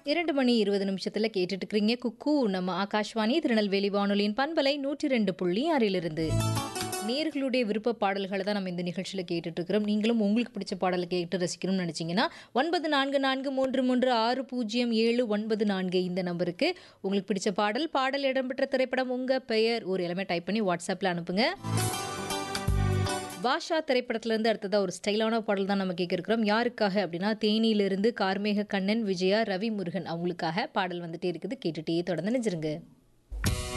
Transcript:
இரண்டு மணி இருபது நிமிஷத்துல கேட்டுட்டு இருக்கிறீங்க குக்கு நம்ம ஆகாஷ்வாணி திருநெல்வேலி வானொலியின் பண்பலை நூற்றி ரெண்டு புள்ளி ஆறிலிருந்து நேர்களுடைய விருப்ப பாடல்களை தான் நம்ம இந்த நிகழ்ச்சியில் கேட்டுட்டு இருக்கிறோம் நீங்களும் உங்களுக்கு பிடிச்ச பாடலை கேட்டு ரசிக்கணும்னு நினச்சிங்கன்னா ஒன்பது நான்கு நான்கு மூன்று மூன்று ஆறு பூஜ்ஜியம் ஏழு ஒன்பது நான்கு இந்த நம்பருக்கு உங்களுக்கு பிடிச்ச பாடல் பாடல் இடம்பெற்ற திரைப்படம் உங்கள் பெயர் ஒரு எல்லாமே டைப் பண்ணி வாட்ஸ்அப்பில் அனுப்புங்க பாஷா திரைப்படத்திலேருந்து அடுத்ததாக ஒரு ஸ்டைலான பாடல் தான் நம்ம கேட்க இருக்கிறோம் யாருக்காக அப்படின்னா தேனியிலிருந்து கார்மேக கண்ணன் விஜயா ரவி முருகன் அவங்களுக்காக பாடல் வந்துட்டே இருக்குது கேட்டுட்டே தொடர்ந்து நினைச்சிருங்க